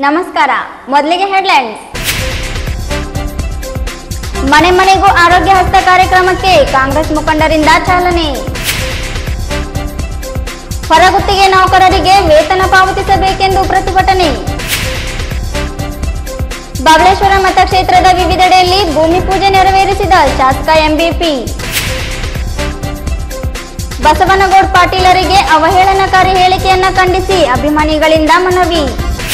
ನಮಸ್ಕಾರ ಮೊದಲಿಗೆ ಹೆಡ್ಲೈನ್ಸ್ ಮನೆ ಮನೆಗೂ ಆರೋಗ್ಯ ಹಸ್ತ ಕಾರ್ಯಕ್ರಮಕ್ಕೆ ಕಾಂಗ್ರೆಸ್ ಮುಖಂಡರಿಂದ ಚಾಲನೆ ಹೊರಗುತ್ತಿಗೆ ನೌಕರರಿಗೆ ವೇತನ ಪಾವತಿಸಬೇಕೆಂದು ಪ್ರತಿಭಟನೆ ಬಬಳೇಶ್ವರ ಮತಕ್ಷೇತ್ರದ ವಿವಿಧೆಡೆಯಲ್ಲಿ ಭೂಮಿ ಪೂಜೆ ನೆರವೇರಿಸಿದ ಶಾಸಕ ಎಂಬಿಪಿ ಬಸವನಗೌಡ ಪಾಟೀಲರಿಗೆ ಅವಹೇಳನಕಾರಿ ಹೇಳಿಕೆಯನ್ನ ಖಂಡಿಸಿ ಅಭಿಮಾನಿಗಳಿಂದ ಮನವಿ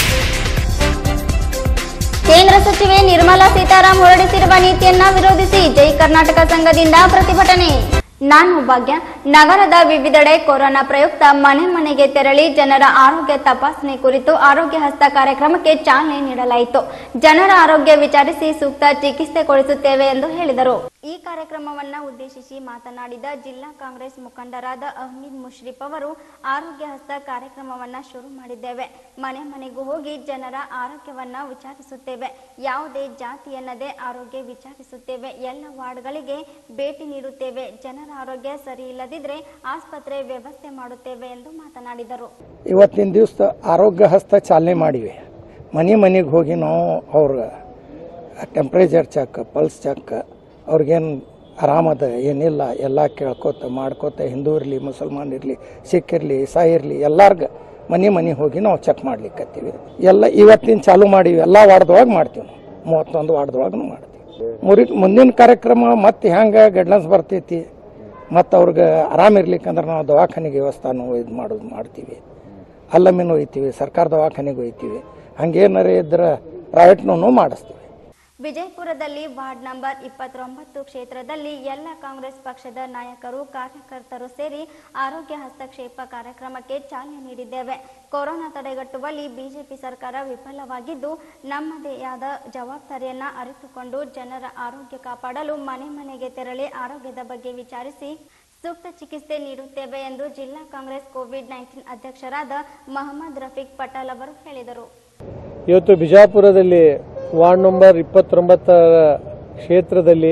ಕೇಂದ್ರ ಸಚಿವೆ ನಿರ್ಮಲಾ ಸೀತಾರಾಮ್ ಹೊರಡಿಸಿರುವ ನೀತಿಯನ್ನ ವಿರೋಧಿಸಿ ಜೈ ಕರ್ನಾಟಕ ಸಂಘದಿಂದ ಪ್ರತಿಭಟನೆ ನಾನು ಭಾಗ್ಯ ನಗರದ ವಿವಿಧೆಡೆ ಕೊರೋನಾ ಪ್ರಯುಕ್ತ ಮನೆ ಮನೆಗೆ ತೆರಳಿ ಜನರ ಆರೋಗ್ಯ ತಪಾಸಣೆ ಕುರಿತು ಆರೋಗ್ಯ ಹಸ್ತ ಕಾರ್ಯಕ್ರಮಕ್ಕೆ ಚಾಲನೆ ನೀಡಲಾಯಿತು ಜನರ ಆರೋಗ್ಯ ವಿಚಾರಿಸಿ ಸೂಕ್ತ ಚಿಕಿತ್ಸೆ ಕೊಡಿಸುತ್ತೇವೆ ಎಂದು ಹೇಳಿದರು ಈ ಕಾರ್ಯಕ್ರಮವನ್ನ ಉದ್ದೇಶಿಸಿ ಮಾತನಾಡಿದ ಜಿಲ್ಲಾ ಕಾಂಗ್ರೆಸ್ ಮುಖಂಡರಾದ ಅಹಮೀದ್ ಮುಷ್ರಿಫ್ ಅವರು ಆರೋಗ್ಯ ಹಸ್ತ ಕಾರ್ಯಕ್ರಮವನ್ನ ಶುರು ಮಾಡಿದ್ದೇವೆ ಮನೆ ಮನೆಗೂ ಹೋಗಿ ಜನರ ಆರೋಗ್ಯವನ್ನ ವಿಚಾರಿಸುತ್ತೇವೆ ಯಾವುದೇ ಜಾತಿ ಎನ್ನದೇ ಆರೋಗ್ಯ ವಿಚಾರಿಸುತ್ತೇವೆ ಎಲ್ಲ ವಾರ್ಡ್ಗಳಿಗೆ ಭೇಟಿ ನೀಡುತ್ತೇವೆ ಜನರ ಆರೋಗ್ಯ ಸರಿ ಇಲ್ಲದಿದ್ರೆ ಆಸ್ಪತ್ರೆ ವ್ಯವಸ್ಥೆ ಮಾಡುತ್ತೇವೆ ಎಂದು ಮಾತನಾಡಿದರು ಇವತ್ತಿನ ದಿವಸ ಆರೋಗ್ಯ ಹಸ್ತ ಚಾಲನೆ ಮಾಡಿವೆ ಮನೆ ಮನೆಗೆ ಹೋಗಿ ನಾವು ಅವ್ರ ಟೆಂಪ್ರೇಚರ್ ಚೆಕ್ ಪಲ್ಸ್ ಚೆಕ್ ಅವ್ರಿಗೇನು ಆರಾಮದ ಏನಿಲ್ಲ ಎಲ್ಲ ಕೇಳ್ಕೊತ ಮಾಡ್ಕೋತ ಹಿಂದೂ ಇರಲಿ ಮುಸಲ್ಮಾನ್ ಇರಲಿ ಸಿಖ್ ಇರಲಿ ಇಸಾಯಿ ಇರಲಿ ಎಲ್ಲಾರ್ಗ ಮನೆ ಮನೆ ಹೋಗಿ ನಾವು ಚೆಕ್ ಮಾಡ್ಲಿಕ್ಕತ್ತೀವಿ ಎಲ್ಲ ಇವತ್ತಿನ ಚಾಲು ಮಾಡೀವಿ ಎಲ್ಲ ವಾರ್ಡ್ದೊಳಗೆ ಮಾಡ್ತೀವಿ ನಾವು ಮೂವತ್ತೊಂದು ವಾರ್ಡ್ದೊಳಗೂ ಮಾಡ್ತೀವಿ ಮುರಿ ಮುಂದಿನ ಕಾರ್ಯಕ್ರಮ ಮತ್ತೆ ಹೆಂಗೆ ಗೈಡ್ಲೈನ್ಸ್ ಬರ್ತೈತಿ ಮತ್ತು ಅವ್ರಿಗೆ ಆರಾಮ ಇರ್ಲಿಕ್ಕಂದ್ರೆ ನಾವು ದವಾಖಾನೆಗೆ ವ್ಯವಸ್ಥಾನು ಇದು ಮಾಡೋದು ಮಾಡ್ತೀವಿ ಅಲ್ಲಮ್ಮಿನೂ ಒಯ್ತೀವಿ ಸರ್ಕಾರ ದವಾಖಾನೆಗೆ ಒಯ್ತೀವಿ ಹಂಗೇನಾರ ಇದ್ರೆ ಪ್ರೈವೇಟ್ನೂ ಮಾಡಿಸ್ತೀವಿ ವಿಜಯಪುರದಲ್ಲಿ ವಾರ್ಡ್ ನಂಬರ್ ಇಪ್ಪತ್ತೊಂಬತ್ತು ಕ್ಷೇತ್ರದಲ್ಲಿ ಎಲ್ಲ ಕಾಂಗ್ರೆಸ್ ಪಕ್ಷದ ನಾಯಕರು ಕಾರ್ಯಕರ್ತರು ಸೇರಿ ಆರೋಗ್ಯ ಹಸ್ತಕ್ಷೇಪ ಕಾರ್ಯಕ್ರಮಕ್ಕೆ ಚಾಲನೆ ನೀಡಿದ್ದೇವೆ ಕೊರೋನಾ ತಡೆಗಟ್ಟುವಲ್ಲಿ ಬಿಜೆಪಿ ಸರ್ಕಾರ ವಿಫಲವಾಗಿದ್ದು ನಮ್ಮದೇ ಆದ ಜವಾಬ್ದಾರಿಯನ್ನ ಅರಿತುಕೊಂಡು ಜನರ ಆರೋಗ್ಯ ಕಾಪಾಡಲು ಮನೆ ಮನೆಗೆ ತೆರಳಿ ಆರೋಗ್ಯದ ಬಗ್ಗೆ ವಿಚಾರಿಸಿ ಸೂಕ್ತ ಚಿಕಿತ್ಸೆ ನೀಡುತ್ತೇವೆ ಎಂದು ಜಿಲ್ಲಾ ಕಾಂಗ್ರೆಸ್ ಕೋವಿಡ್ ನೈನ್ಟೀನ್ ಅಧ್ಯಕ್ಷರಾದ ಮಹಮ್ಮದ್ ರಫೀಕ್ ಪಟಾಲ್ ಅವರು ಹೇಳಿದರು ಇವತ್ತು ಬಿಜಾಪುರದಲ್ಲಿ ವಾರ್ಡ್ ನಂಬರ್ ಇಪ್ಪತ್ತೊಂಬತ್ತರ ಕ್ಷೇತ್ರದಲ್ಲಿ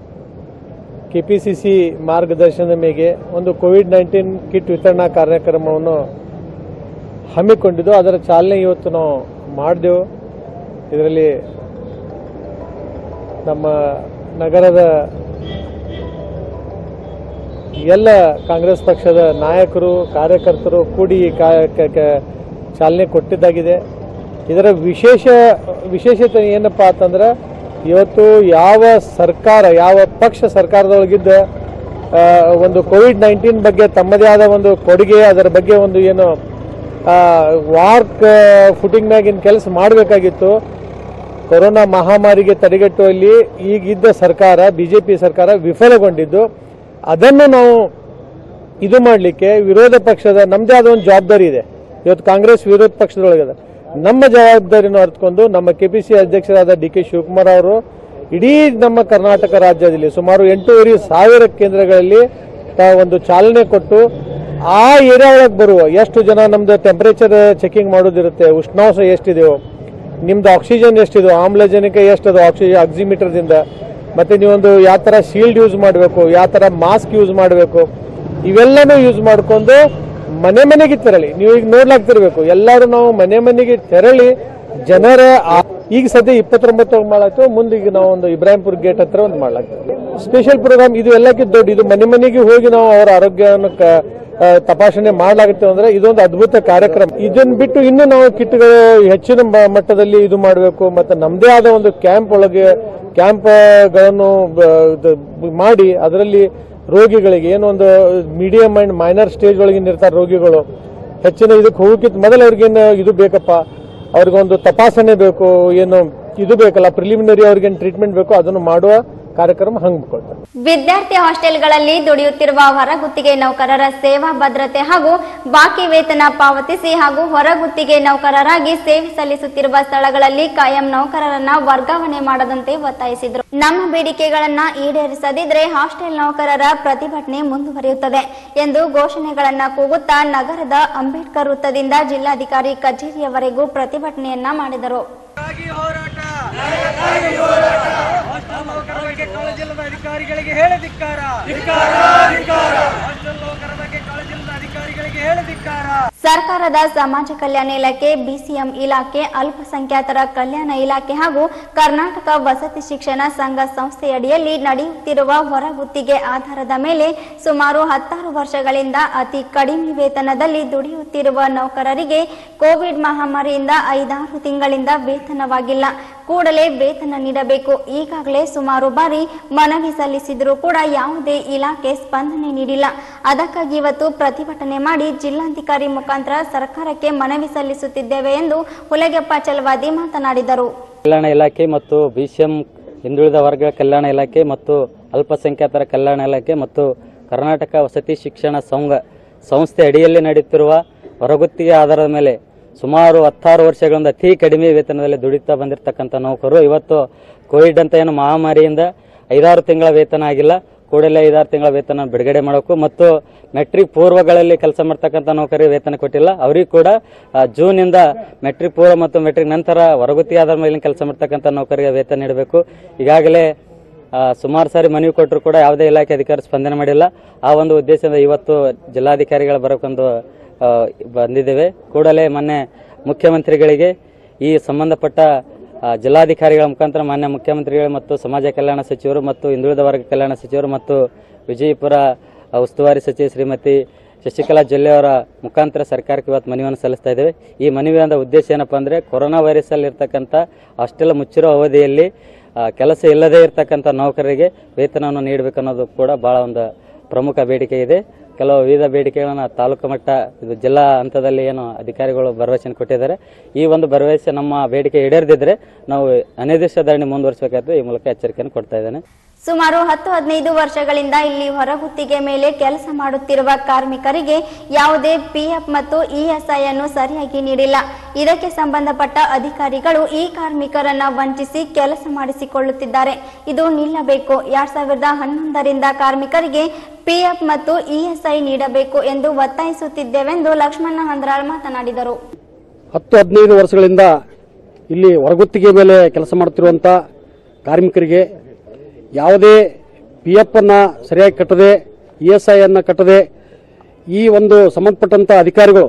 ಕೆಪಿಸಿಸಿ ಮಾರ್ಗದರ್ಶನದ ಮೇಗೆ ಒಂದು ಕೋವಿಡ್ ನೈನ್ಟೀನ್ ಕಿಟ್ ವಿತರಣಾ ಕಾರ್ಯಕ್ರಮವನ್ನು ಹಮ್ಮಿಕೊಂಡಿದ್ದು ಅದರ ಚಾಲನೆ ಇವತ್ತು ನಾವು ಮಾಡಿದೆವು ಇದರಲ್ಲಿ ನಮ್ಮ ನಗರದ ಎಲ್ಲ ಕಾಂಗ್ರೆಸ್ ಪಕ್ಷದ ನಾಯಕರು ಕಾರ್ಯಕರ್ತರು ಕೂಡಿ ಈ ಕಾ- ಕ- ಕ- ಚಾಲನೆ ಕೊಟ್ಟಿದ್ದಾಗಿದೆ ಇದರ ವಿಶೇಷ ವಿಶೇಷತೆ ಏನಪ್ಪಾ ಅಂತಂದ್ರೆ ಇವತ್ತು ಯಾವ ಸರ್ಕಾರ ಯಾವ ಪಕ್ಷ ಸರ್ಕಾರದೊಳಗಿದ್ದ ಆ, ಒಂದು ಕೋವಿಡ್ ನೈನ್ಟೀನ್ ಬಗ್ಗೆ ತಮ್ಮದೇ ಆದ ಒಂದು ಕೊಡುಗೆ ಅದರ ಬಗ್ಗೆ ಒಂದು ಏನು ವಾರ್ಕ್ ಫುಟಿಂಗ್ ಮ್ಯಾಗಿನ ಕೆಲಸ ಮಾಡಬೇಕಾಗಿತ್ತು ಕೊರೋನಾ ಮಹಾಮಾರಿಗೆ ತಡೆಗಟ್ಟುವಲ್ಲಿ ಈಗಿದ್ದ ಸರ್ಕಾರ ಬಿಜೆಪಿ ಸರ್ಕಾರ ವಿಫಲಗೊಂಡಿದ್ದು ಅದನ್ನು ನಾವು ಇದು ಮಾಡಲಿಕ್ಕೆ ವಿರೋಧ ಪಕ್ಷದ ನಮ್ಮದೇ ಆದ ಒಂದು ಜವಾಬ್ದಾರಿ ಇದೆ ಇವತ್ತು ಕಾಂಗ್ರೆಸ್ ವಿರೋಧ ಪಕ್ಷದೊಳಗದ ನಮ್ಮ ಜವಾಬ್ದಾರಿನ ಅರ್ಥಕೊಂಡು ನಮ್ಮ ಕೆಪಿಸಿ ಅಧ್ಯಕ್ಷರಾದ ಡಿ ಕೆ ಶಿವಕುಮಾರ್ ಅವರು ಇಡೀ ನಮ್ಮ ಕರ್ನಾಟಕ ರಾಜ್ಯದಲ್ಲಿ ಸುಮಾರು ಎಂಟೂವರೆ ಸಾವಿರ ಕೇಂದ್ರಗಳಲ್ಲಿ ತಾ ಒಂದು ಚಾಲನೆ ಕೊಟ್ಟು ಆ ಏರಿಯಾ ಒಳಗೆ ಬರುವ ಎಷ್ಟು ಜನ ನಮ್ದು ಟೆಂಪರೇಚರ್ ಚೆಕಿಂಗ್ ಮಾಡೋದಿರುತ್ತೆ ಉಷ್ಣಾಂಶ ಎಷ್ಟಿದೆಯೋ ನಿಮ್ದು ಆಕ್ಸಿಜನ್ ಎಷ್ಟಿದೆ ಆಮ್ಲಜನಕ ಎಷ್ಟದು ಆಕ್ಸಿಜನ್ ಆಕ್ಸಿಮೀಟರ್ದಿಂದ ಮತ್ತೆ ನೀವೊಂದು ಯಾವ ಥರ ಶೀಲ್ಡ್ ಯೂಸ್ ಮಾಡಬೇಕು ಯಾವ ಥರ ಮಾಸ್ಕ್ ಯೂಸ್ ಮಾಡಬೇಕು ಇವೆಲ್ಲನೂ ಯೂಸ್ ಮಾಡ್ಕೊಂಡು ಮನೆ ಮನೆಗೆ ತೆರಳಿ ನೀವು ಈಗ ನೋಡ್ಲಾಗ್ತಿರ್ಬೇಕು ಎಲ್ಲರೂ ನಾವು ಮನೆ ಮನೆಗೆ ತೆರಳಿ ಜನರ ಆ- ಈಗ ಸದ್ಯ ಇಪ್ಪತ್ತೊಂಬತ್ತು ಮಾಡಾಯ್ತು ಮುಂದೆ ಈಗ ನಾವು ಒಂದು ಇಬ್ರಾಹಿಂಪುರ್ ಗೇಟ್ ಹತ್ರ ಒಂದು ಮಾಡ್ಲಾಗ್ತದೆ ಸ್ಪೆಷಲ್ ಪ್ರೋಗ್ರಾಮ್ ಇದು ಎಲ್ಲಕ್ಕಿಂತ ದೊಡ್ಡ ಇದು ಮನೆ ಮನೆಗೆ ಹೋಗಿ ನಾವು ಅವರ ಆರೋಗ್ಯವನ್ನು ಕ- ಆ, ತಪಾಸಣೆ ಮಾಡಲಾಗುತ್ತೆ ಅಂದ್ರೆ ಇದೊಂದು ಅದ್ಭುತ ಕಾರ್ಯಕ್ರಮ ಇದನ್ನ ಬಿಟ್ಟು ಇನ್ನು ನಾವು ಕಿಟ್ಗಳು ಹೆಚ್ಚಿನ ಮ- ಮಟ್ಟದಲ್ಲಿ ಇದು ಮಾಡಬೇಕು ಮತ್ತೆ ನಮ್ಮದೇ ಆದ ಒಂದು ಕ್ಯಾಂಪ್ ಒಳಗೆ ಕ್ಯಾಂಪ್ಗಳನ್ನು ಮಾಡಿ ಅದರಲ್ಲಿ ರೋಗಿಗಳಿಗೆ ಏನೊಂದು ಮೀಡಿಯಂ ಅಂಡ್ ಮೈನರ್ ಸ್ಟೇಜ್ ಒಳಗಿನ ಇರ್ತಾರೆ ರೋಗಿಗಳು ಹೆಚ್ಚಿನ ಇದಕ್ಕೆ ಹೋಗಕ್ಕಿಂತ ಮೊದಲು ಅವ್ರಿಗೇನು ಇದು ಬೇಕಪ್ಪ ಅವ್ರಿಗೊಂದು ತಪಾಸಣೆ ಬೇಕು ಏನು ಇದು ಬೇಕಲ್ಲ ಪ್ರಿಲಿಮಿನರಿ ಅವ್ರಿಗೇನು ಟ್ರೀಟ್ಮೆಂಟ್ ಬೇಕು ಅದನ್ನು ಮಾಡುವ ಕಾರ್ಯಕ್ರಮ ಹಮ್ಮಿಕೊಳ್ತಾರೆ ವಿದ್ಯಾರ್ಥಿ ಹಾಸ್ಟೆಲ್ಗಳಲ್ಲಿ ದುಡಿಯುತ್ತಿರುವ ಹೊರಗುತ್ತಿಗೆ ನೌಕರರ ಸೇವಾ ಭದ್ರತೆ ಹಾಗೂ ಬಾಕಿ ವೇತನ ಪಾವತಿಸಿ ಹಾಗೂ ಹೊರಗುತ್ತಿಗೆ ನೌಕರರಾಗಿ ಸೇವೆ ಸಲ್ಲಿಸುತ್ತಿರುವ ಸ್ಥಳಗಳಲ್ಲಿ ಕಾಯಂ ನೌಕರರನ್ನ ವರ್ಗಾವಣೆ ಮಾಡದಂತೆ ಒತ್ತಾಯಿಸಿದರು ನಮ್ಮ ಬೇಡಿಕೆಗಳನ್ನ ಈಡೇರಿಸದಿದ್ರೆ ಹಾಸ್ಟೆಲ್ ನೌಕರರ ಪ್ರತಿಭಟನೆ ಮುಂದುವರಿಯುತ್ತದೆ ಎಂದು ಘೋಷಣೆಗಳನ್ನ ಕೂಗುತ್ತಾ ನಗರದ ಅಂಬೇಡ್ಕರ್ ವೃತ್ತದಿಂದ ಜಿಲ್ಲಾಧಿಕಾರಿ ಕಚೇರಿಯವರೆಗೂ ಪ್ರತಿಭಟನೆಯನ್ನ ಮಾಡಿದರು ಗಾಗಿ ಹೋರಾಟ ಹಾಸ್ಟೆಲ್ ನೌಕರರ ಬಗ್ಗೆ ಕಾಳಜಿಲ್ಲದ ಅಧಿಕಾರಿಗಳಿಗೆ ಹೇಳದಿಕ್ಕಾರ ಹಾಸ್ಟೆಲ್ ನೌಕರರ ಬಗ್ಗೆ ಕಾಳಜಿಲ್ಲದ ಅಧಿಕಾರಿಗಳಿಗೆ ಹೇಳದಿಕ್ಕಾರ ಸರ್ಕಾರದ ಸಮಾಜ ಕಲ್ಯಾಣ ಇಲಾಖೆ ಬಿಸಿಎಂ ಇಲಾಖೆ ಅಲ್ಪಸಂಖ್ಯಾತರ ಕಲ್ಯಾಣ ಇಲಾಖೆ ಹಾಗೂ ಕರ್ನಾಟಕ ವಸತಿ ಶಿಕ್ಷಣ ಸಂಘ ಸಂಸ್ಥೆಯಡಿಯಲ್ಲಿ ನಡೆಯುತ್ತಿರುವ ಹೊರಗುತ್ತಿಗೆ ಆಧಾರದ ಮೇಲೆ ಸುಮಾರು ಹತ್ತಾರು ವರ್ಷಗಳಿಂದ ಅತಿ ಕಡಿಮೆ ವೇತನದಲ್ಲಿ ದುಡಿಯುತ್ತಿರುವ ನೌಕರರಿಗೆ ಕೋವಿಡ್ ಮಹಾಮಾರಿಯಿಂದ ಐದಾರು ತಿಂಗಳಿಂದ ವೇತನವಾಗಿಲ್ಲ ಕೂಡಲೇ ವೇತನ ನೀಡಬೇಕು ಈಗಾಗಲೇ ಸುಮಾರು ಬಾರಿ ಮನವಿ ಸಲ್ಲಿಸಿದರೂ ಕೂಡ ಯಾವುದೇ ಇಲಾಖೆ ಸ್ಪಂದನೆ ನೀಡಿಲ್ಲ ಅದಕ್ಕಾಗಿ ಇವತ್ತು ಪ್ರತಿಭಟನೆ ಮಾಡಿ ಜಿಲ್ಲಾಧಿಕಾರಿ ಮುಖಾಂತರ ಸರ್ಕಾರಕ್ಕೆ ಮನವಿ ಸಲ್ಲಿಸುತ್ತಿದ್ದೇವೆ ಎಂದು ಹುಲಗೆಪ್ಪ ಚಲವಾದಿ ಮಾತನಾಡಿದರು ಕಲ್ಯಾಣ ಇಲಾಖೆ ಮತ್ತು ಬಿಸಿಎಂ ಹಿಂದುಳಿದ ವರ್ಗ ಕಲ್ಯಾಣ ಇಲಾಖೆ ಮತ್ತು ಅಲ್ಪಸಂಖ್ಯಾತರ ಕಲ್ಯಾಣ ಇಲಾಖೆ ಮತ್ತು ಕರ್ನಾಟಕ ವಸತಿ ಶಿಕ್ಷಣ ಸಂಘ ಸಂಸ್ಥೆ ಅಡಿಯಲ್ಲಿ ನಡೆಯುತ್ತಿರುವ ಹೊರಗುತ್ತಿಗೆ ಆಧಾರದ ಮೇಲೆ ಸುಮಾರು ಹತ್ತಾರು ವರ್ಷಗಳಿಂದ ಅತಿ ಕಡಿಮೆ ವೇತನದಲ್ಲಿ ದುಡಿತಾ ಬಂದಿರತಕ್ಕಂಥ ನೌಕರು ಇವತ್ತು ಕೋವಿಡ್ ಅಂತ ಏನು ಮಹಾಮಾರಿಯಿಂದ ಐದಾರು ತಿಂಗಳ ವೇತನ ಆಗಿಲ್ಲ ಕೂಡಲೇ ಐದಾರು ತಿಂಗಳ ವೇತನ ಬಿಡುಗಡೆ ಮಾಡಬೇಕು ಮತ್ತು ಮೆಟ್ರಿಕ್ ಪೂರ್ವಗಳಲ್ಲಿ ಕೆಲಸ ಮಾಡ್ತಕ್ಕಂಥ ನೌಕರಿಗೆ ವೇತನ ಕೊಟ್ಟಿಲ್ಲ ಅವರಿಗೆ ಕೂಡ ಆ, ಜೂನಿಂದ ಮೆಟ್ರಿಕ್ ಪೂರ್ವ ಮತ್ತು ಮೆಟ್ರಿಕ್ ನಂತರ ಹೊರಗುತ್ತಿಗೆ ಆಧಾರ ಮೇಲೆ ಕೆಲಸ ಮಾಡ್ತಕ್ಕಂಥ ನೌಕರಿಗೆ ವೇತನ ನೀಡಬೇಕು ಈಗಾಗಲೇ ಆ, ಸುಮಾರು ಸಾರಿ ಮನವಿ ಕೊಟ್ಟರು ಕೂಡ ಯಾವುದೇ ಇಲಾಖೆ ಅಧಿಕಾರಿ ಸ್ಪಂದನೆ ಮಾಡಿಲ್ಲ ಆ ಒಂದು ಉದ್ದೇಶದಿಂದ ಇವತ್ತು ಜಿಲ್ಲಾಧಿಕಾರಿಗಳ ಬರೋಕ್ಕೊಂದು ಆ, ಬಂದಿದ್ದೇವೆ ಕೂಡಲೇ ಮೊನ್ನೆ ಮುಖ್ಯಮಂತ್ರಿಗಳಿಗೆ ಈ ಸಂಬಂಧಪಟ್ಟ ಆ, ಜಿಲ್ಲಾಧಿಕಾರಿಗಳ ಮುಖಾಂತರ ಮಾನ್ಯ ಮುಖ್ಯಮಂತ್ರಿಗಳು ಮತ್ತು ಸಮಾಜ ಕಲ್ಯಾಣ ಸಚಿವರು ಮತ್ತು ಹಿಂದುಳಿದ ವರ್ಗ ಕಲ್ಯಾಣ ಸಚಿವರು ಮತ್ತು ವಿಜಯಪುರ ಆ, ಉಸ್ತುವಾರಿ ಸಚಿವೆ ಶ್ರೀಮತಿ ಶಶಿಕಲಾ ಜೊಲ್ಲೆ ಅವರ ಮುಖಾಂತರ ಸರ್ಕಾರಕ್ಕೆ ಇವತ್ತು ಮನವಿಯನ್ನು ಸಲ್ಲಿಸ್ತಾ ಇದ್ದೇವೆ ಈ ಮನವಿಯ ಉದ್ದೇಶ ಏನಪ್ಪಾ ಅಂದ್ರೆ ಕೊರೋನಾ ವೈರಸ್ ಅಲ್ಲಿ ಇರ್ತಕ್ಕಂಥ ಅಷ್ಟೆಲ್ಲ ಮುಚ್ಚಿರೋ ಅವಧಿಯಲ್ಲಿ ಆ, ಕೆಲಸ ಇಲ್ಲದೇ ಇರತಕ್ಕಂಥ ನೌಕರರಿಗೆ ವೇತನವನ್ನು ನೀಡಬೇಕು ಅನ್ನೋದು ಕೂಡ ಬಹಳ ಒಂದು ಪ್ರಮುಖ ಬೇಡಿಕೆ ಇದೆ ಕೆಲವು ವಿವಿಧ ಬೇಡಿಕೆಗಳನ್ನು ತಾಲೂಕು ಮಟ್ಟ ಇದು ಜಿಲ್ಲಾ ಹಂತದಲ್ಲಿ ಏನು ಅಧಿಕಾರಿಗಳು ಭರವಸೆಯನ್ನು ಕೊಟ್ಟಿದ್ದಾರೆ ಈ ಒಂದು ಭರವಸೆ ನಮ್ಮ ಬೇಡಿಕೆ ಈಡೇರದಿದ್ರೆ ನಾವು ಅನಿರ್ದಿಷ್ಟ ಧರಣಿ ಮುಂದುವರಿಸಬೇಕಾದ್ರೆ ಈ ಮೂಲಕ ಎಚ್ಚರಿಕೆಯನ್ನು ಕೊಡ್ತಾ ಇದ್ದೇನೆ ಸುಮಾರು ಹತ್ತು ಹದಿನೈದು ವರ್ಷಗಳಿಂದ ಇಲ್ಲಿ ಹೊರಗುತ್ತಿಗೆ ಮೇಲೆ ಕೆಲಸ ಮಾಡುತ್ತಿರುವ ಕಾರ್ಮಿಕರಿಗೆ ಯಾವುದೇ ಪಿಎಫ್ ಮತ್ತು ಇಎಸ್ಐ ಅನ್ನು ಸರಿಯಾಗಿ ನೀಡಿಲ್ಲ ಇದಕ್ಕೆ ಸಂಬಂಧಪಟ್ಟ ಅಧಿಕಾರಿಗಳು ಈ ಕಾರ್ಮಿಕರನ್ನ ವಂಚಿಸಿ ಕೆಲಸ ಮಾಡಿಸಿಕೊಳ್ಳುತ್ತಿದ್ದಾರೆ ಇದು ನಿಲ್ಲಬೇಕು ಎರಡ್ ಸಾವಿರದ ಹನ್ನೊಂದರಿಂದ ಕಾರ್ಮಿಕರಿಗೆ ಪಿಎಫ್ ಮತ್ತು ಇಎಸ್ಐ ನೀಡಬೇಕು ಎಂದು ಒತ್ತಾಯಿಸುತ್ತಿದ್ದೇವೆಂದು ಲಕ್ಷ್ಮಣ ಹಂದ್ರಾಳ್ ಮಾತನಾಡಿದರು ಹತ್ತು ಹದಿನೈದು ವರ್ಷಗಳಿಂದ ಇಲ್ಲಿ ಹೊರಗುತ್ತಿಗೆ ಮೇಲೆ ಕೆಲಸ ಮಾಡುತ್ತಿರುವಂಥ ಕಾರ್ಮಿಕರಿಗೆ ಯಾವುದೇ ಪಿ ಎಫ್ ಅನ್ನ ಸರಿಯಾಗಿ ಕಟ್ಟದೆ ಇ ಎಸ್ ಐ ಅನ್ನ ಕಟ್ಟದೆ ಈ ಒಂದು ಸಂಬಂಧಪಟ್ಟಂತ ಅಧಿಕಾರಿಗಳು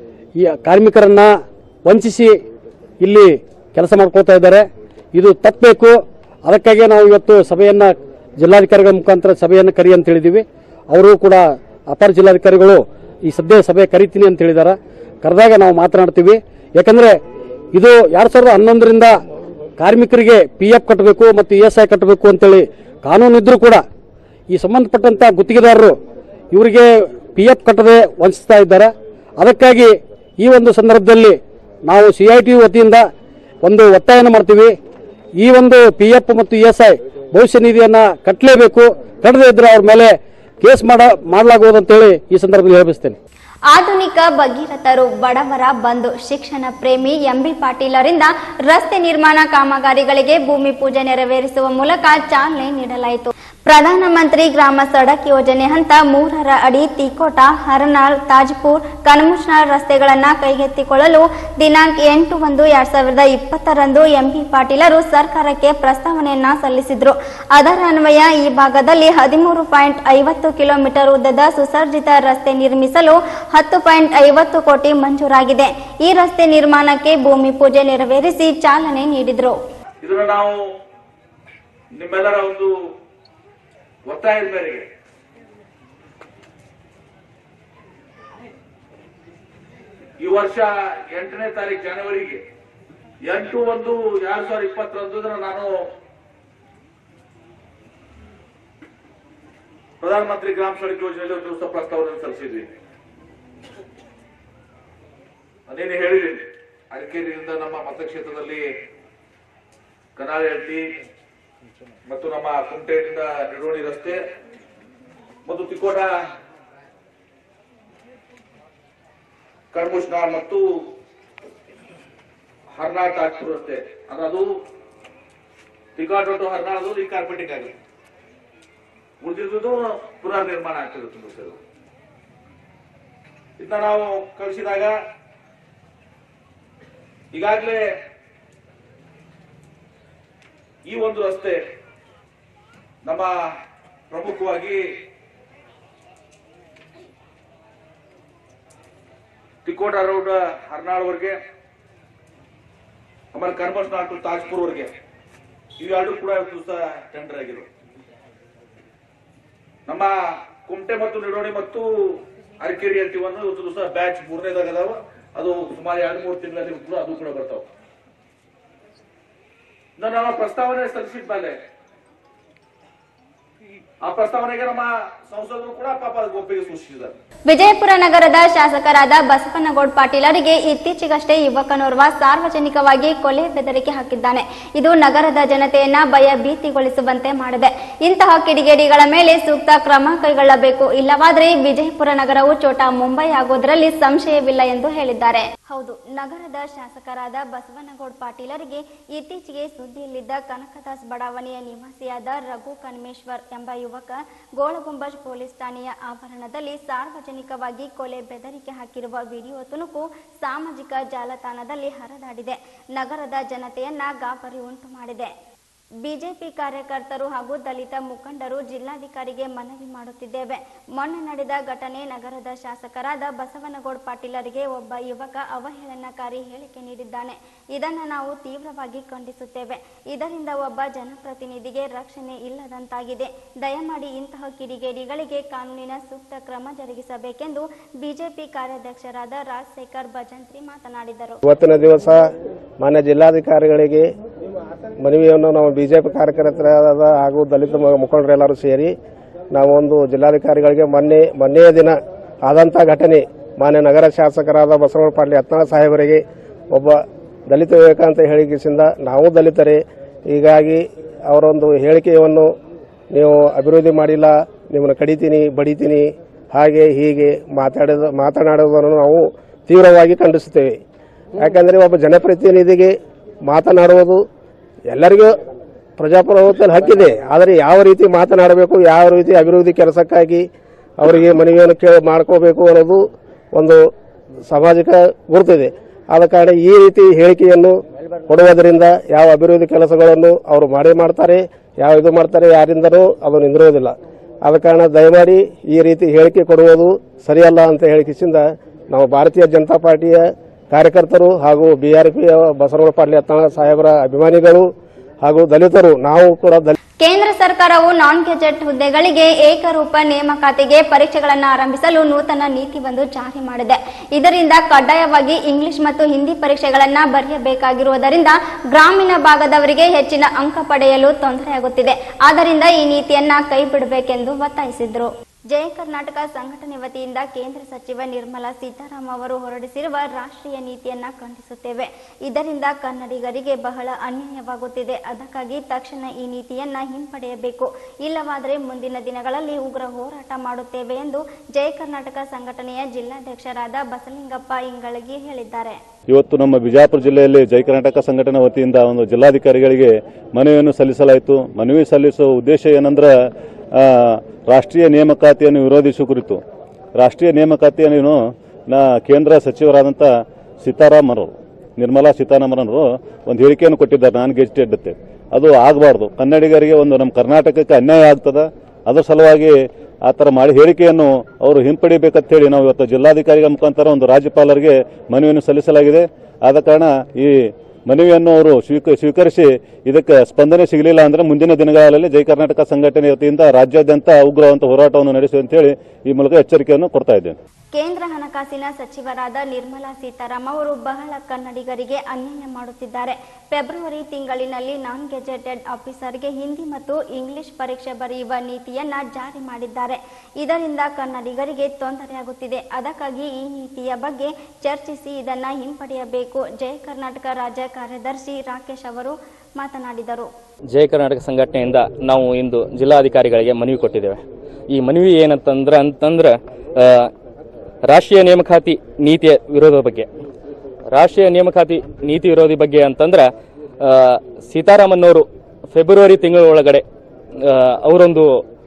ಈ ಕಾರ್ಮಿಕರನ್ನ ವಂಚಿಸಿ ಇಲ್ಲಿ ಕೆಲಸ ಮಾಡ್ಕೋತಾ ಇದ್ದಾರೆ ಇದು ತಪ್ಪಬೇಕು ಅದಕ್ಕಾಗಿ ನಾವು ಇವತ್ತು ಸಭೆಯನ್ನ ಜಿಲ್ಲಾಧಿಕಾರಿಗಳ ಮುಖಾಂತರ ಸಭೆಯನ್ನು ಕರಿ ಅಂತ ಹೇಳಿದೀವಿ ಅವರು ಕೂಡ ಅಪರ ಜಿಲ್ಲಾಧಿಕಾರಿಗಳು ಈ ಸದ್ಯ ಸಭೆ ಕರಿತೀನಿ ಅಂತ ಹೇಳಿದಾರೆ ಕರೆದಾಗ ನಾವು ಮಾತನಾಡ್ತೀವಿ ಯಾಕಂದ್ರೆ ಇದು ಎರಡ್ ಸಾವಿರದ ಹನ್ನೊಂದರಿಂದ ಕಾರ್ಮಿಕರಿಗೆ ಪಿ ಎಫ್ ಕಟ್ಟಬೇಕು ಮತ್ತು ಇ ಎಸ್ ಐ ಕಟ್ಟಬೇಕು ಅಂತೇಳಿ ಕಾನೂನು ಇದ್ರೂ ಕೂಡ ಈ ಸಂಬಂಧಪಟ್ಟಂತ ಗುತ್ತಿಗೆದಾರರು ಇವರಿಗೆ ಪಿ ಎಫ್ ಕಟ್ಟದೆ ವಂಚಿಸ್ತಾ ಇದ್ದಾರೆ ಅದಕ್ಕಾಗಿ ಈ ಒಂದು ಸಂದರ್ಭದಲ್ಲಿ ನಾವು ಸಿ ಐ ಟಿ ವತಿಯಿಂದ ಒಂದು ಒತ್ತಾಯನ ಮಾಡ್ತೀವಿ ಈ ಒಂದು ಪಿ ಎಫ್ ಮತ್ತು ಇ ಎಸ್ ಐ ಭವಿಷ್ಯ ನಿಧಿಯನ್ನ ಕಟ್ಟಲೇಬೇಕು ಕಟ್ಟದೇ ಇದ್ರೆ ಅವ್ರ ಮೇಲೆ ಕೇಸ್ ಮಾಡ ಮಾಡಲಾಗುವುದು ಅಂತೇಳಿ ಈ ಸಂದರ್ಭದಲ್ಲಿ ಹೇಳಬಯಸ್ತೇನೆ ಆಧುನಿಕ ಭಗೀರಥರು ಬಡವರ ಬಂಧು ಶಿಕ್ಷಣ ಪ್ರೇಮಿ ಎಂಬಿ ಪಾಟೀಲರಿಂದ ರಸ್ತೆ ನಿರ್ಮಾಣ ಕಾಮಗಾರಿಗಳಿಗೆ ಭೂಮಿ ಪೂಜೆ ನೆರವೇರಿಸುವ ಮೂಲಕ ಚಾಲನೆ ನೀಡಲಾಯಿತು ಪ್ರಧಾನಮಂತ್ರಿ ಗ್ರಾಮ ಸಡಕ್ ಯೋಜನೆ ಹಂತ ಮೂರರ ಅಡಿ ತಿಕೋಟ ಹರನಾಳ್ ತಾಜ್ಪುರ್ ಕನಮುಷ್ನಾಳ್ ರಸ್ತೆಗಳನ್ನು ಕೈಗೆತ್ತಿಕೊಳ್ಳಲು ದಿನಾಂಕ ಎಂಟು ಒಂದು ಎರಡ್ ಸಾವಿರದ ಇಪ್ಪತ್ತರಂದು ಎಂಬಿ ಪಾಟೀಲರು ಸರ್ಕಾರಕ್ಕೆ ಪ್ರಸ್ತಾವನೆಯನ್ನ ಸಲ್ಲಿಸಿದ್ರು ಅದರ ಅನ್ವಯ ಈ ಭಾಗದಲ್ಲಿ ಹದಿಮೂರು ಪಾಯಿಂಟ್ ಐವತ್ತು ಕಿಲೋಮೀಟರ್ ಉದ್ದದ ಸುಸರ್ಜಿತ ರಸ್ತೆ ನಿರ್ಮಿಸಲು ಹತ್ತು ಪಾಯಿಂಟ್ ಐವತ್ತು ಕೋಟಿ ಮಂಜೂರಾಗಿದೆ ಈ ರಸ್ತೆ ನಿರ್ಮಾಣಕ್ಕೆ ಭೂಮಿ ಪೂಜೆ ನೆರವೇರಿಸಿ ಚಾಲನೆ ನೀಡಿದ್ರು ಇದನ್ನ ನಾವು ನಿಮ್ಮೆಲ್ಲರ ಒಂದು ಒತ್ತಾಯದ ಮೇರೆಗೆ ಈ ವರ್ಷ ಎಂಟನೇ ತಾರೀಕು ಜನವರಿಗೆ ಎಂಟು ಒಂದು ಎರಡ್ ಸಾವಿರದ ಇಪ್ಪತ್ತರಂದು ನಾನು ಪ್ರಧಾನಮಂತ್ರಿ ಗ್ರಾಮ ಸಡಕ್ ಯೋಜನೆಯಲ್ಲಿ ಒಂದು ದಿವಸ ಪ್ರಸ್ತಾವನೆ ಸಲ್ಲಿಸಿದ್ವಿ ಅದೇನು ಹೇಳಿದ್ದೀನಿ ಅರಕೇರಿಯಿಂದ ನಮ್ಮ ಮತಕ್ಷೇತ್ರದಲ್ಲಿ ಕನಾಳಹಟ್ಟಿ ಮತ್ತು ನಮ್ಮ ಕುಮಟೆಯಿಂದ ನಿಡೋಣಿ ರಸ್ತೆ ಮತ್ತು ತಿಕೋಟ ಕಣ್ಮುಷ್ನಾಳ್ ಮತ್ತು ಹರ್ನಾಳ್ ತಾಜ್ಪುರ್ ರಸ್ತೆ ಅಂದ್ರೆ ಅದು ತಿಕೋಟ ಟು ಹರ್ನಾಳ್ ಅದು ರೀಕಾರ್ಪೆಟಿಂಗ್ ಆಗಿದೆ ಉಳಿದಿದ್ದು ಪುನರ್ ನಿರ್ಮಾಣ ಆಗ್ತಿರುತ್ತೆ ಬಸ್ಸು. ಇದನ್ನ ನಾವು ಕಳಿಸಿದಾಗ ಈಗಾಗಲೇ ಈ ಒಂದು ರಸ್ತೆ ನಮ್ಮ ಪ್ರಮುಖವಾಗಿ ತಿಕೋಟ ತಿಕೋಟ ರೋಡ್ ಹರ್ನಾಳ್ವರೆಗೆ ಆಮೇಲೆ ಕನ್ಬಸ್ ನಾಟು ತಾಜ್ಪುರ್ವರೆಗೆ ಇವೆರಡು ಕೂಡ ಇವತ್ತು ದಿವಸ ಟೆಂಡರ್ ಆಗಿರೋ ನಮ್ಮ ಕುಮಟೆ ಮತ್ತು ನಿಡೋಣಿ ಮತ್ತು ಅರಕೇರಿ ಅಂತೀವಿ ಅನ್ನೋ ಇವತ್ತು ದಿವಸ ಬ್ಯಾಚ್ ಮೂರನೇದಾಗ ಅದಾವ ಅದು ಸುಮಾರು ಎರಡು ಮೂರು ತಿಂಗಳಲ್ಲಿ ಕೂಡ ಅದು ಕೂಡ ಬರ್ತಾವ ಇನ್ನು ನಾವು ಪ್ರಸ್ತಾವನೆ ಸಲ್ಲಿಸಿದ ಮೇಲೆ ಆ ಪ್ರಸ್ತಾವನೆಗೆ ನಮ್ಮ ಸಂಸದರು ಕೂಡ ಪಾಪ ಅದಕ್ಕೆ ಒಪ್ಪಿಗೆ ಸೂಚಿಸಿದ್ದಾರೆ ವಿಜಯಪುರ ನಗರದ ಶಾಸಕರಾದ ಬಸವನಗೌಡ ಪಾಟೀಲರಿಗೆ ಇತ್ತೀಚೆಗಷ್ಟೇ ಯುವಕನೋರ್ವ ಸಾರ್ವಜನಿಕವಾಗಿ ಕೊಲೆ ಬೆದರಿಕೆ ಹಾಕಿದ್ದಾನೆ ಇದು ನಗರದ ಜನತೆಯನ್ನ ಭಯ ಭೀತಿಗೊಳಿಸುವಂತೆ ಮಾಡಿದೆ ಇಂತಹ ಕಿಡಿಗೇಡಿಗಳ ಮೇಲೆ ಸೂಕ್ತ ಕ್ರಮ ಕೈಗೊಳ್ಳಬೇಕು ಇಲ್ಲವಾದರೆ ವಿಜಯಪುರ ನಗರವು ಚೋಟಾ ಮುಂಬೈ ಆಗೋದ್ರಲ್ಲಿ ಸಂಶಯವಿಲ್ಲ ಎಂದು ಹೇಳಿದ್ದಾರೆ ಹೌದು ನಗರದ ಶಾಸಕರಾದ ಬಸವನಗೌಡ ಪಾಟೀಲರಿಗೆ ಇತ್ತೀಚೆಗೆ ಸುದ್ದಿಯಲ್ಲಿದ್ದ ಕನಕದಾಸ್ ಬಡಾವಣೆಯ ನಿವಾಸಿಯಾದ ರಘು ಕನ್ಮೇಶ್ವರ್ ಎಂಬ ಯುವಕ ಗೋಳಗುಂಬಜ್ ಪೊಲೀಸ್ ಠಾಣೆಯ ಆವರಣದಲ್ಲಿ ಸಾರ್ವಜನಿಕವಾಗಿ ಕೊಲೆ ಬೆದರಿಕೆ ಹಾಕಿರುವ ವಿಡಿಯೋ ತುಣುಕು ಸಾಮಾಜಿಕ ಜಾಲತಾಣದಲ್ಲಿ ಹರಿದಾಡಿದೆ ನಗರದ ಜನತೆಯನ್ನ ಗಾಬರಿ ಉಂಟು ಮಾಡಿದೆ ಬಿಜೆಪಿ ಕಾರ್ಯಕರ್ತರು ಹಾಗೂ ದಲಿತ ಮುಖಂಡರು ಜಿಲ್ಲಾಧಿಕಾರಿಗೆ ಮನವಿ ಮಾಡುತ್ತಿದ್ದೇವೆ ಮೊನ್ನೆ ನಡೆದ ಘಟನೆ ನಗರದ ಶಾಸಕರಾದ ಬಸವನಗೌಡ ಪಾಟೀಲರಿಗೆ ಒಬ್ಬ ಯುವಕ ಅವಹೇಳನಕಾರಿ ಹೇಳಿಕೆ ನೀಡಿದ್ದಾನೆ ಇದನ್ನು ನಾವು ತೀವ್ರವಾಗಿ ಖಂಡಿಸುತ್ತೇವೆ ಇದರಿಂದ ಒಬ್ಬ ಜನಪ್ರತಿನಿಧಿಗೆ ರಕ್ಷಣೆ ಇಲ್ಲದಂತಾಗಿದೆ ದಯಮಾಡಿ ಇಂತಹ ಕಿಡಿಗೇಡಿಗಳಿಗೆ ಕಾನೂನಿನ ಸೂಕ್ತ ಕ್ರಮ ಜರುಗಿಸಬೇಕೆಂದು ಬಿಜೆಪಿ ಕಾರ್ಯಾಧ್ಯಕ್ಷರಾದ ರಾಜಶೇಖರ್ ಭಜಂತ್ರಿ ಮಾತನಾಡಿದರು ಇವತ್ತಿನ ದಿವಸ ಮಾನ್ಯ ಜಿಲ್ಲಾಧಿಕಾರಿಗಳಿಗೆ ಮನವಿಯನ್ನು ನಾವು ಬಿಜೆಪಿ ಕಾರ್ಯಕರ್ತರಾದ ಹಾಗೂ ದಲಿತ ಮ- ಮುಖಂಡರೆಲ್ಲರೂ ಸೇರಿ ನಾವು ಒಂದು ಜಿಲ್ಲಾಧಿಕಾರಿಗಳಿಗೆ ಮೊನ್ನೆ ಮೊನ್ನೆಯ ದಿನ ಆದಂಥ ಘಟನೆ ಮಾನ್ಯ ನಗರ ಶಾಸಕರಾದ ಬಸವಣ್ಣ ಪಾಟೀಲ್ ಯತ್ನಾಳ್ ಸಾಹೇಬರಿಗೆ ಒಬ್ಬ ದಲಿತ ಯುವಕ ಅಂತ ಹೇಳಿಕೆಸಿಂದ ನಾವು ದಲಿತರೇ ಹೀಗಾಗಿ ಅವರೊಂದು ಹೇಳಿಕೆಯನ್ನು ನೀವು ಅಭಿವೃದ್ಧಿ ಮಾಡಿಲ್ಲ ನಿಮ್ಮನ್ನು ಕಡಿತೀನಿ ಬಡಿತೀನಿ ಹಾಗೆ ಹೀಗೆ ಮಾತಾಡಿದ ಮಾತನಾಡುವುದನ್ನು ನಾವು ತೀವ್ರವಾಗಿ ಖಂಡಿಸುತ್ತೇವೆ ಯಾಕಂದರೆ ಒಬ್ಬ ಜನಪ್ರತಿನಿಧಿಗೆ ಮಾತನಾಡುವುದು ಎಲ್ಲರಿಗೂ ಪ್ರಜಾಪ್ರಭುತ್ವದಲ್ಲಿ ಹಕ್ಕಿದೆ ಆದರೆ ಯಾವ ರೀತಿ ಮಾತನಾಡಬೇಕು ಯಾವ ರೀತಿ ಅಭಿವೃದ್ಧಿ ಕೆಲಸಕ್ಕಾಗಿ ಅವರಿಗೆ ಮನವಿಯನ್ನು ಕೇಳಿ ಮಾಡ್ಕೋಬೇಕು ಅನ್ನೋದು ಒಂದು ಸಾಮಾಜಿಕ ಗುರುತಿದೆ ಆದ ಕಾರಣ ಈ ರೀತಿ ಹೇಳಿಕೆಯನ್ನು ಕೊಡುವುದರಿಂದ ಯಾವ ಅಭಿವೃದ್ಧಿ ಕೆಲಸಗಳನ್ನು ಅವರು ಮಾಡೇ ಮಾಡ್ತಾರೆ ಯಾವ ಇದು ಮಾಡ್ತಾರೆ ಯಾರಿಂದನೂ ಅದು ನಿಂದಿರುವುದಿಲ್ಲ ಆದ ಕಾರಣ ದಯಮಾಡಿ ಈ ರೀತಿ ಹೇಳಿಕೆ ಕೊಡುವುದು ಸರಿಯಲ್ಲ ಅಂತ ಹೇಳಿಕೆಸಿಂದ ನಾವು ಭಾರತೀಯ ಜನತಾ ಪಾರ್ಟಿಯ ಕಾರ್ಯಕರ್ತರು ಹಾಗೂ ಬಿಆರ್ಪಿಯ ಬಸವನಗೌಡ ಪಾಟೀಲ್ ಯತ್ನಾಳ ಸಾಹೇಬರ ಅಭಿಮಾನಿಗಳು ಹಾಗೂ ದಲಿತರು ನಾವು ಕೂಡ ದಲಿತ ಕೇಂದ್ರ ಸರ್ಕಾರವು ನಾನ್ ಗೆಜೆಟ್ ಹುದ್ದೆಗಳಿಗೆ ಏಕರೂಪ ನೇಮಕಾತಿಗೆ ಪರೀಕ್ಷೆಗಳನ್ನು ಆರಂಭಿಸಲು ನೂತನ ನೀತಿಯೊಂದು ಜಾರಿ ಮಾಡಿದೆ ಇದರಿಂದ ಕಡ್ಡಾಯವಾಗಿ ಇಂಗ್ಲಿಷ್ ಮತ್ತು ಹಿಂದಿ ಪರೀಕ್ಷೆಗಳನ್ನು ಬರೆಯಬೇಕಾಗಿರುವುದರಿಂದ ಗ್ರಾಮೀಣ ಭಾಗದವರಿಗೆ ಹೆಚ್ಚಿನ ಅಂಕ ಪಡೆಯಲು ತೊಂದರೆಯಾಗುತ್ತಿದೆ ಆದ್ದರಿಂದ ಈ ನೀತಿಯನ್ನ ಕೈಬಿಡಬೇಕೆಂದು ಒತ್ತಾಯಿಸಿದರು ಜಯ ಕರ್ನಾಟಕ ಸಂಘಟನೆ ವತಿಯಿಂದ ಕೇಂದ್ರ ಸಚಿವ ನಿರ್ಮಲಾ ಸೀತಾರಾಮ್ ಅವರು ಹೊರಡಿಸಿರುವ ರಾಷ್ಟ್ರೀಯ ನೀತಿಯನ್ನ ಖಂಡಿಸುತ್ತೇವೆ ಇದರಿಂದ ಕನ್ನಡಿಗರಿಗೆ ಬಹಳ ಅನ್ಯಾಯವಾಗುತ್ತಿದೆ ಅದಕ್ಕಾಗಿ ತಕ್ಷಣ ಈ ನೀತಿಯನ್ನ ಹಿಂಪಡೆಯಬೇಕು ಇಲ್ಲವಾದರೆ ಮುಂದಿನ ದಿನಗಳಲ್ಲಿ ಉಗ್ರ ಹೋರಾಟ ಮಾಡುತ್ತೇವೆ ಎಂದು ಜಯ ಕರ್ನಾಟಕ ಸಂಘಟನೆಯ ಜಿಲ್ಲಾಧ್ಯಕ್ಷರಾದ ಬಸಲಿಂಗಪ್ಪ ಇಂಗಳಗಿ ಹೇಳಿದ್ದಾರೆ ಇವತ್ತು ನಮ್ಮ ಬಿಜಾಪುರ ಜಿಲ್ಲೆಯಲ್ಲಿ ಜೈ ಕರ್ನಾಟಕ ಸಂಘಟನೆ ವತಿಯಿಂದ ಒಂದು ಜಿಲ್ಲಾಧಿಕಾರಿಗಳಿಗೆ ಮನವಿಯನ್ನು ಸಲ್ಲಿಸಲಾಯಿತು ಮನವಿ ಸಲ್ಲಿಸುವ ಉದ್ದೇಶ ಏನಂದ್ರೆ ಆ, ರಾಷ್ಟ್ರೀಯ ನೇಮಕಾತಿಯನ್ನು ವಿರೋಧಿಸುವ ಕುರಿತು ರಾಷ್ಟ್ರೀಯ ನೇಮಕಾತಿಯನ್ನು ನಾ ಕೇಂದ್ರ ಸಚಿವರಾದಂಥ ಸೀತಾರಾಮನ್ ಅವರು ನಿರ್ಮಲಾ ಸೀತಾರಾಮನ್ ಅವರು ಒಂದು ಹೇಳಿಕೆಯನ್ನು ಕೊಟ್ಟಿದ್ದಾರೆ ನಾನ್ ಗೆಜೆಟೆಡ್ ಅಂತ ಅದು ಆಗಬಾರ್ದು ಕನ್ನಡಿಗರಿಗೆ ಒಂದು ನಮ್ಮ ಕರ್ನಾಟಕಕ್ಕೆ ಅನ್ಯಾಯ ಆಗ್ತದ ಅದರ ಸಲುವಾಗಿ ಆ ಥರ ಮಾಡಿ ಹೇಳಿಕೆಯನ್ನು ಅವರು ಹಿಂಪಡಿಬೇಕಂತ ಹೇಳಿ ನಾವು ಇವತ್ತು ಜಿಲ್ಲಾಧಿಕಾರಿಗಳ ಮುಖಾಂತರ ಒಂದು ರಾಜ್ಯಪಾಲರಿಗೆ ಮನವಿಯನ್ನು ಸಲ್ಲಿಸಲಾಗಿದೆ ಆದ ಕಾರಣ ಈ ಮನವಿಯನ್ನು ಅವರು ಸ್ವೀಕ ಸ್ವೀಕರಿಸಿ ಇದಕ್ಕೆ ಸ್ಪಂದನೆ ಸಿಗಲಿಲ್ಲ ಅಂದ್ರೆ ಮುಂದಿನ ದಿನಗಳಲ್ಲಿ ಜೈ ಕರ್ನಾಟಕ ಸಂಘಟನೆ ವತಿಯಿಂದ ರಾಜ್ಯಾದ್ಯಂತ ಉಗ್ರವಂತ ಹೋರಾಟವನ್ನು ನಡೆಸುವ ಅಂತೇಳಿ ಈ ಮೂಲಕ ಎಚ್ಚರಿಕೆಯನ್ನು ಕೊಡ್ತಾ ಇದ್ದೇನೆ ಕೇಂದ್ರ ಹಣಕಾಸಿನ ಸಚಿವರಾದ ನಿರ್ಮಲಾ ಸೀತಾರಾಮ್ ಅವರು ಬಹಳ ಕನ್ನಡಿಗರಿಗೆ ಅನ್ಯಾಯ ಮಾಡುತ್ತಿದ್ದಾರೆ ಫೆಬ್ರವರಿ ತಿಂಗಳಿನಲ್ಲಿ ನಾನ್ ಗೆಜೆಟೆಡ್ ಆಫೀಸರ್ಗೆ ಹಿಂದಿ ಮತ್ತು ಇಂಗ್ಲಿಷ್ ಪರೀಕ್ಷೆ ಬರೆಯುವ ನೀತಿಯನ್ನ ಜಾರಿ ಮಾಡಿದ್ದಾರೆ ಇದರಿಂದ ಕನ್ನಡಿಗರಿಗೆ ತೊಂದರೆಯಾಗುತ್ತಿದೆ ಅದಕ್ಕಾಗಿ ಈ ನೀತಿಯ ಬಗ್ಗೆ ಚರ್ಚಿಸಿ ಇದನ್ನ ಹಿಂಪಡೆಯಬೇಕು ಜಯ ಕರ್ನಾಟಕ ರಾಜ್ಯ ಕಾರ್ಯದರ್ಶಿ ರಾಕೇಶ್ ಅವರು ಮಾತನಾಡಿದರು ಜಯ ಕರ್ನಾಟಕ ಸಂಘಟನೆಯಿಂದ ನಾವು ಇಂದು ಜಿಲ್ಲಾಧಿಕಾರಿಗಳಿಗೆ ಮನವಿ ಕೊಟ್ಟಿದ್ದೇವೆ ಈ ಮನವಿ ಏನಂತಂದ್ರೆ ಅಂತಂದ್ರೆ ಆ, ರಾಷ್ಟ್ರೀಯ ನೇಮಕಾತಿ ನೀತಿಯ ವಿರೋಧದ ಬಗ್ಗೆ ರಾಷ್ಟ್ರೀಯ ನೇಮಕಾತಿ ನೀತಿ ವಿರೋಧಿ ಬಗ್ಗೆ ಅಂತಂದ್ರೆ ಆ, ಸೀತಾರಾಮನ್ ಅವರು ಫೆಬ್ರವರಿ ತಿಂಗಳ ಒಳಗಡೆ ಆ, ಅವರೊಂದು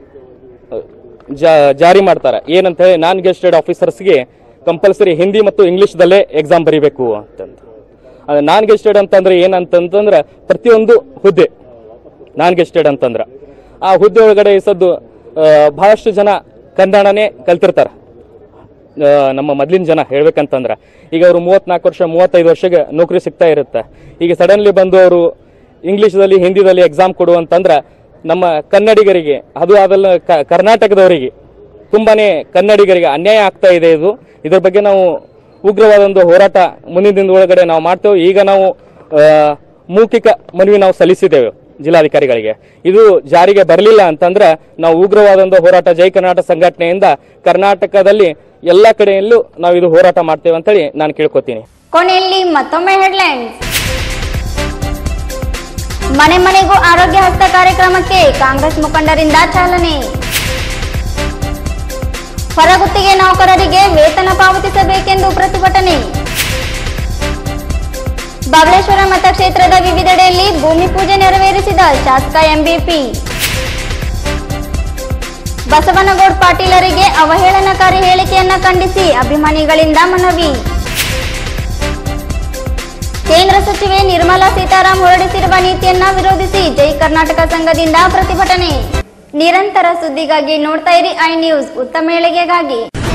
ಜಾ- ಜಾರಿ ಮಾಡ್ತಾರೆ ಏನಂತ ಹೇಳಿ ನಾನ್ ಗೆಸ್ಟೆಡ್ ಆಫೀಸರ್ಸ್ಗೆ ಕಂಪಲ್ಸರಿ ಹಿಂದಿ ಮತ್ತು ಇಂಗ್ಲಿಷ್ದಲ್ಲೇ ಎಕ್ಸಾಮ್ ಬರೀಬೇಕು ಅಂತಂದು ಅದು ನಾನ್ ಗೆಸ್ಟೆಡ್ ಅಂತಂದ್ರೆ ಏನಂತಂದ್ರೆ ಪ್ರತಿಯೊಂದು ಹುದ್ದೆ ನಾನ್ ಗೆಸ್ಟೆಡ್ ಅಂತಂದ್ರೆ ಆ ಹುದ್ದೆ ಒಳಗಡೆ ಈ ಸದ್ದು ಆ, ಬಹಳಷ್ಟು ಜನ ಕನ್ನಡನೇ ಕಲ್ತಿರ್ತಾರೆ ಆ, ನಮ್ಮ ಮೊದ್ಲಿನ ಜನ ಹೇಳ್ಬೇಕಂತಂದ್ರ ಈಗ ಅವರು ಮೂವತ್ನಾಲ್ಕು ವರ್ಷ ಮೂವತ್ತೈದು ವರ್ಷಕ್ಕೆ ನೌಕರಿ ಸಿಗ್ತಾ ಇರುತ್ತೆ ಈಗ ಸಡನ್ಲಿ ಬಂದು ಅವರು ಇಂಗ್ಲಿಷ್ದಲ್ಲಿ ಹಿಂದಿದಲ್ಲಿ ಎಕ್ಸಾಮ್ ಕೊಡು ಅಂತಂದ್ರ ನಮ್ಮ ಕನ್ನಡಿಗರಿಗೆ ಅದು ಅದಲ್ಲ ಕ- ಕರ್ನಾಟಕದವರಿಗೆ ತುಂಬಾನೇ ಕನ್ನಡಿಗರಿಗೆ ಅನ್ಯಾಯ ಆಗ್ತಾ ಇದೆ ಇದು ಇದ್ರ ಬಗ್ಗೆ ನಾವು ಉಗ್ರವಾದ ಒಂದು ಹೋರಾಟ ಮುಂದಿನ ದಿನದ ಒಳಗಡೆ ನಾವು ಮಾಡ್ತೇವೆ ಈಗ ನಾವು ಆ, ಮೌಖಿಕ ಮನವಿ ನಾವು ಸಲ್ಲಿಸಿದ್ದೇವೆ ಜಿಲ್ಲಾಧಿಕಾರಿಗಳಿಗೆ ಇದು ಜಾರಿಗೆ ಬರಲಿಲ್ಲ ಅಂತಂದ್ರೆ ನಾವು ಉಗ್ರವಾದ ಒಂದು ಹೋರಾಟ ಜೈ ಕರ್ನಾಟಕ ಸಂಘಟನೆಯಿಂದ ಕರ್ನಾಟಕದಲ್ಲಿ ಎಲ್ಲಾ ಕಡೆಯಲ್ಲೂ ನಾವು ಇದು ಹೋರಾಟ ಮಾಡ್ತೇವೆ ಅಂತೇಳಿ ನಾನು ಕೇಳ್ಕೊತೀನಿ ಕೊನೆಯಲ್ಲಿ ಮತ್ತೊಮ್ಮೆ ಹೆಡ್ಲೈನ್ಸ್ ಮನೆ ಮನೆಗೂ ಆರೋಗ್ಯ ಹಸ್ತ ಕಾರ್ಯಕ್ರಮಕ್ಕೆ ಕಾಂಗ್ರೆಸ್ ಮುಖಂಡರಿಂದ ಚಾಲನೆ ಹೊರಗುತ್ತಿಗೆ ನೌಕರರಿಗೆ ವೇತನ ಪಾವತಿಸಬೇಕೆಂದು ಪ್ರತಿಭಟನೆ ಬಬಲೇಶ್ವರ ಮತಕ್ಷೇತ್ರದ ವಿವಿಧೆಡೆಯಲ್ಲಿ ಭೂಮಿ ಪೂಜೆ ನೆರವೇರಿಸಿದ ಶಾಸಕ ಎಂಬಿಪಿ ಬಸವನಗೌಡ್ ಪಾಟೀಲರಿಗೆ ಅವಹೇಳನಕಾರಿ ಹೇಳಿಕೆಯನ್ನ ಖಂಡಿಸಿ ಅಭಿಮಾನಿಗಳಿಂದ ಮನವಿ ಕೇಂದ್ರ ಸಚಿವೆ ನಿರ್ಮಲಾ ಸೀತಾರಾಮ್ ಹೊರಡಿಸಿರುವ ನೀತಿಯನ್ನ ವಿರೋಧಿಸಿ ಜೈ ಕರ್ನಾಟಕ ಸಂಘದಿಂದ ಪ್ರತಿಭಟನೆ ನಿರಂತರ ಸುದ್ದಿಗಾಗಿ ನೋಡ್ತಾ ಇರಿ ಐ ನ್ಯೂಸ್ ಉತ್ತಮ ಏಳಿಗೆಗಾಗಿ